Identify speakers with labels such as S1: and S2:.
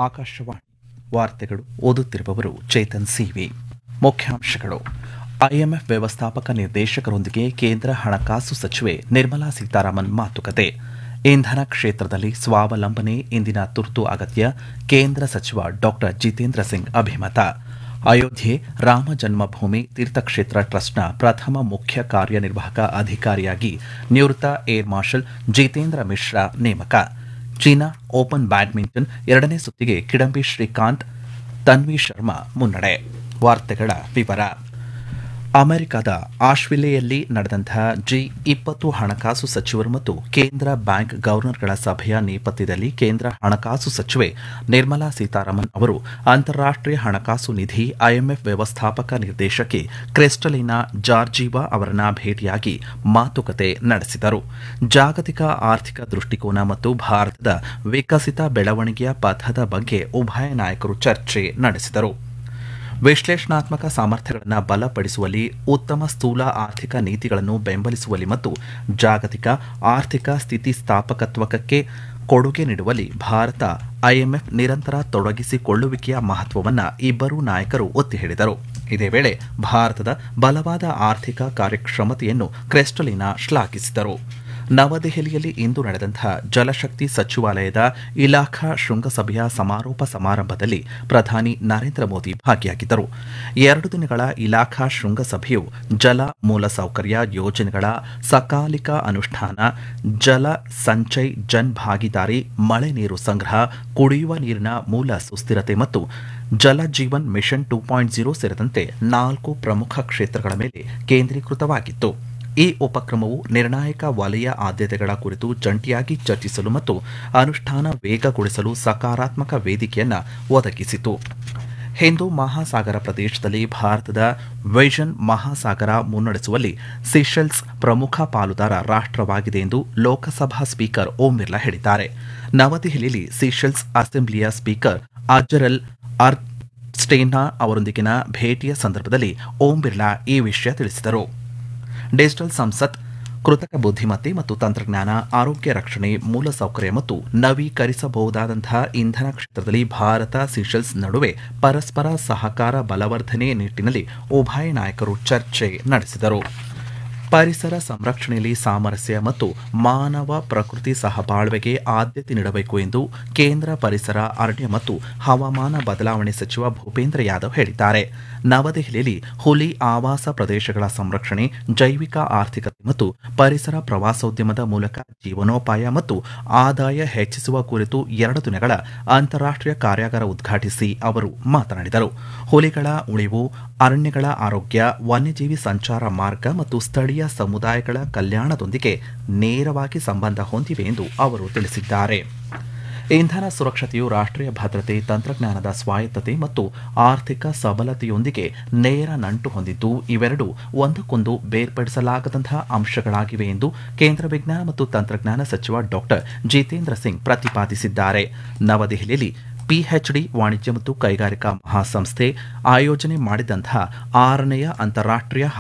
S1: ಆಕಾಶವಾಣಿ ವಾರ್ತೆಗಳು ಓದುತ್ತಿರುವವರು ಚೇತನ್ ಸಿವಿ ಮುಖ್ಯಾಂಶಗಳು ಐಎಂಎಫ್ ವ್ಯವಸ್ಥಾಪಕ ನಿರ್ದೇಶಕರೊಂದಿಗೆ ಕೇಂದ್ರ ಹಣಕಾಸು ಸಚಿವೆ ನಿರ್ಮಲಾ ಸೀತಾರಾಮನ್ ಮಾತುಕತೆ ಇಂಧನ ಕ್ಷೇತ್ರದಲ್ಲಿ ಸ್ವಾವಲಂಬನೆ ಇಂದಿನ ತುರ್ತು ಅಗತ್ಯ ಕೇಂದ್ರ ಸಚಿವ ಡಾಕ್ಟರ್ ಜಿತೇಂದ್ರ ಸಿಂಗ್ ಅಭಿಮತ ಅಯೋಧ್ಯೆ ರಾಮ ಜನ್ಮಭೂಮಿ ತೀರ್ಥಕ್ಷೇತ್ರ ಟ್ರಸ್ಟ್ನ ಪ್ರಥಮ ಮುಖ್ಯ ಕಾರ್ಯನಿರ್ವಾಹಕ ಅಧಿಕಾರಿಯಾಗಿ ನಿವೃತ್ತ ಏರ್ ಮಾರ್ಷಲ್ ಜಿತೇಂದ್ರ ಮಿಶ್ರಾ ನೇಮಕ ಚೀನಾ ಓಪನ್ ಬ್ಯಾಡ್ಮಿಂಟನ್ ಎರಡನೇ ಸುತ್ತಿಗೆ ಕಿಡಂಬಿ ಶ್ರೀಕಾಂತ್ ತನ್ವಿ ಶರ್ಮಾ ಮುನ್ನಡೆ ವಾರ್ತೆಗಳ ವಿವರ ಅಮೆರಿಕದ ಆಶ್ವಿಲೆಯಲ್ಲಿ ನಡೆದಂತಹ ಜಿ ಇಪ್ಪತ್ತು ಹಣಕಾಸು ಸಚಿವರು ಮತ್ತು ಕೇಂದ್ರ ಬ್ಯಾಂಕ್ ಗವರ್ನರ್ಗಳ ಸಭೆಯ ನೇಪಥ್ಯದಲ್ಲಿ ಕೇಂದ್ರ ಹಣಕಾಸು ಸಚಿವೆ ನಿರ್ಮಲಾ ಸೀತಾರಾಮನ್ ಅವರು ಅಂತಾರಾಷ್ಟೀಯ ಹಣಕಾಸು ನಿಧಿ ಐಎಂಎಫ್ ವ್ಯವಸ್ಥಾಪಕ ನಿರ್ದೇಶಕಿ ಕ್ರಿಸ್ಟಲಿನಾ ಜಾರ್ಜಿವಾ ಅವರನ್ನ ಭೇಟಿಯಾಗಿ ಮಾತುಕತೆ ನಡೆಸಿದರು ಜಾಗತಿಕ ಆರ್ಥಿಕ ದೃಷ್ಟಿಕೋನ ಮತ್ತು ಭಾರತದ ವಿಕಸಿತ ಬೆಳವಣಿಗೆಯ ಪಥದ ಬಗ್ಗೆ ಉಭಯ ನಾಯಕರು ಚರ್ಚೆ ನಡೆಸಿದರು ವಿಶ್ಲೇಷಣಾತ್ಮಕ ಸಾಮರ್ಥ್ಯಗಳನ್ನು ಬಲಪಡಿಸುವಲ್ಲಿ ಉತ್ತಮ ಸ್ಥೂಲ ಆರ್ಥಿಕ ನೀತಿಗಳನ್ನು ಬೆಂಬಲಿಸುವಲ್ಲಿ ಮತ್ತು ಜಾಗತಿಕ ಆರ್ಥಿಕ ಸ್ಥಿತಿಸ್ಥಾಪಕತ್ವಕ್ಕೆ ಕೊಡುಗೆ ನೀಡುವಲ್ಲಿ ಭಾರತ ಐಎಂಎಫ್ ನಿರಂತರ ತೊಡಗಿಸಿಕೊಳ್ಳುವಿಕೆಯ ಮಹತ್ವವನ್ನು ಇಬ್ಬರೂ ನಾಯಕರು ಒತ್ತಿ ಹೇಳಿದರು ಇದೇ ವೇಳೆ ಭಾರತದ ಬಲವಾದ ಆರ್ಥಿಕ ಕಾರ್ಯಕ್ಷಮತೆಯನ್ನು ಕ್ರೆಸ್ಟಲಿನಾ ಶ್ಲಾಘಿಸಿದರು ನವದೆಹಲಿಯಲ್ಲಿ ಇಂದು ನಡೆದಂತಹ ಜಲಶಕ್ತಿ ಸಚಿವಾಲಯದ ಇಲಾಖಾ ಶೃಂಗಸಭೆಯ ಸಮಾರೋಪ ಸಮಾರಂಭದಲ್ಲಿ ಪ್ರಧಾನಿ ನರೇಂದ್ರ ಮೋದಿ ಭಾಗಿಯಾಗಿದ್ದರು ಎರಡು ದಿನಗಳ ಇಲಾಖಾ ಶೃಂಗಸಭೆಯು ಜಲ ಮೂಲಸೌಕರ್ಯ ಯೋಜನೆಗಳ ಸಕಾಲಿಕ ಅನುಷ್ಠಾನ ಜಲ ಸಂಚಯ್ ಜನ್ ಭಾಗಿದಾರಿ ಮಳೆ ನೀರು ಸಂಗ್ರಹ ಕುಡಿಯುವ ನೀರಿನ ಮೂಲ ಸುಸ್ಥಿರತೆ ಮತ್ತು Jal Jeevan mission two point zero ಸೇರಿದಂತೆ ನಾಲ್ಕು ಪ್ರಮುಖ ಕ್ಷೇತ್ರಗಳ ಮೇಲೆ ಕೇಂದ್ರೀಕೃತವಾಗಿತ್ತು ಈ ಉಪಕ್ರಮವು ನಿರ್ಣಾಯಕ ವಲಯ ಆದ್ಯತೆಗಳ ಕುರಿತು ಜಂಟಿಯಾಗಿ ಚರ್ಚಿಸಲು ಮತ್ತು ಅನುಷ್ಠಾನ ವೇಗಗೊಳಿಸಲು ಸಕಾರಾತ್ಮಕ ವೇದಿಕೆಯನ್ನು ಒದಗಿಸಿತು ಹಿಂದೂ ಮಹಾಸಾಗರ ಪ್ರದೇಶದಲ್ಲಿ ಭಾರತದ ವಿಷನ್ ಮಹಾಸಾಗರ ಮುನ್ನಡೆಸುವಲ್ಲಿ ಸಿಶೆಲ್ಸ್ ಪ್ರಮುಖ ಪಾಲುದಾರ ರಾಷ್ಟವಾಗಿದೆ ಎಂದು ಲೋಕಸಭಾ ಸ್ಪೀಕರ್ ಓಂ ಬಿರ್ಲಾ ಹೇಳಿದ್ದಾರೆ ನವದೆಹಲಿಯಲ್ಲಿ ಸಿಶೆಲ್ಸ್ ಅಸೆಂಬ್ಲಿಯ ಸ್ಪೀಕರ್ ಅಜರಲ್ ಅರ್ ಸ್ಟೇನಾ ಅವರೊಂದಿಗಿನ ಭೇಟಿಯ ಸಂದರ್ಭದಲ್ಲಿ ಓಂ ಬಿರ್ಲಾ ಈ ವಿಷಯ ತಿಳಿಸಿದರು ಡಿಜಿಟಲ್ ಸಂಸತ್ ಕೃತಕ ಬುದ್ಧಿಮತ್ತೆ ಮತ್ತು ತಂತ್ರಜ್ಞಾನ ಆರೋಗ್ಯ ರಕ್ಷಣೆ ಮೂಲಸೌಕರ್ಯ ಮತ್ತು ನವೀಕರಿಸಬಹುದಾದಂತಹ ಇಂಧನ ಕ್ಷೇತ್ರದಲ್ಲಿ ಭಾರತ ಸಿಶೆಲ್ಸ್ ನಡುವೆ ಪರಸ್ಪರ ಸಹಕಾರ ಬಲವರ್ಧನೆ ನಿಟ್ಟಿನಲ್ಲಿ ಉಭಯ ನಾಯಕರು ಚರ್ಚೆ ನಡೆಸಿದರು ಪರಿಸರ ಸಂರಕ್ಷಣೆಯಲ್ಲಿ ಸಾಮರಸ್ಯ ಮತ್ತು ಮಾನವ ಪ್ರಕೃತಿ ಸಹಬಾಳ್ವೆಗೆ ಆದ್ಯತೆ ನೀಡಬೇಕು ಎಂದು ಕೇಂದ್ರ ಪರಿಸರ ಅರಣ್ಯ ಮತ್ತು ಹವಾಮಾನ ಬದಲಾವಣೆ ಸಚಿವ ಭೂಪೇಂದ್ರ ಯಾದವ್ ಹೇಳಿದ್ದಾರೆ ನವದೆಹಲಿಯಲ್ಲಿ ಹುಲಿ ಆವಾಸ ಪ್ರದೇಶಗಳ ಸಂರಕ್ಷಣೆ ಜೈವಿಕ ಆರ್ಥಿಕತೆ ಮತ್ತು ಪರಿಸರ ಪ್ರವಾಸೋದ್ಯಮದ ಮೂಲಕ ಜೀವನೋಪಾಯ ಮತ್ತು ಆದಾಯ ಹೆಚ್ಚಿಸುವ ಕುರಿತು ಎರಡು ದಿನಗಳ ಅಂತಾರಾಷ್ಟೀಯ ಕಾರ್ಯಾಗಾರ ಉದ್ಘಾಟಿಸಿ ಅವರು ಮಾತನಾಡಿದರು ಹುಲಿಗಳ ಉಳಿವು ಅರಣ್ಯಗಳ ಆರೋಗ್ಯ ವನ್ಯಜೀವಿ ಸಂಚಾರ ಮಾರ್ಗ ಮತ್ತು ಸ್ಥಳೀಯ ಸಮುದಾಯಗಳ ಕಲ್ಯಾಣದೊಂದಿಗೆ ನೇರವಾಗಿ ಸಂಬಂಧ ಹೊಂದಿವೆ ಎಂದು ಅವರು ತಿಳಿಸಿದ್ದಾರೆ ಇಂಧನ ಸುರಕ್ಷತೆಯು ರಾಷ್ಟ್ರೀಯ ಭದ್ರತೆ ತಂತ್ರಜ್ಞಾನದ ಸ್ವಾಯತ್ತತೆ ಮತ್ತು ಆರ್ಥಿಕ ಸಬಲತೆಯೊಂದಿಗೆ ನೇರ ನಂಟು ಹೊಂದಿದ್ದು ಇವೆರಡು ಒಂದಕ್ಕೊಂದು ಬೇರ್ಪಡಿಸಲಾಗದಂತಹ ಅಂಶಗಳಾಗಿವೆ ಎಂದು ಕೇಂದ್ರ ವಿಜ್ಞಾನ ಮತ್ತು ತಂತ್ರಜ್ಞಾನ ಸಚಿವ ಡಾಕ್ಟರ್ ಜಿತೇಂದ್ರ ಸಿಂಗ್ ಪ್ರತಿಪಾದಿಸಿದ್ದಾರೆ ನವದೆಹಲಿಯಲ್ಲಿ ಪಿಎಚ್ಡಿ ವಾಣಿಜ್ಯ ಮತ್ತು ಕೈಗಾರಿಕಾ ಮಹಾಸಂಸ್ಥೆ ಆಯೋಜನೆ ಮಾಡಿದಂತಹ ಆರನೆಯ ಅಂತಾರಾಷ್ಟೀಯ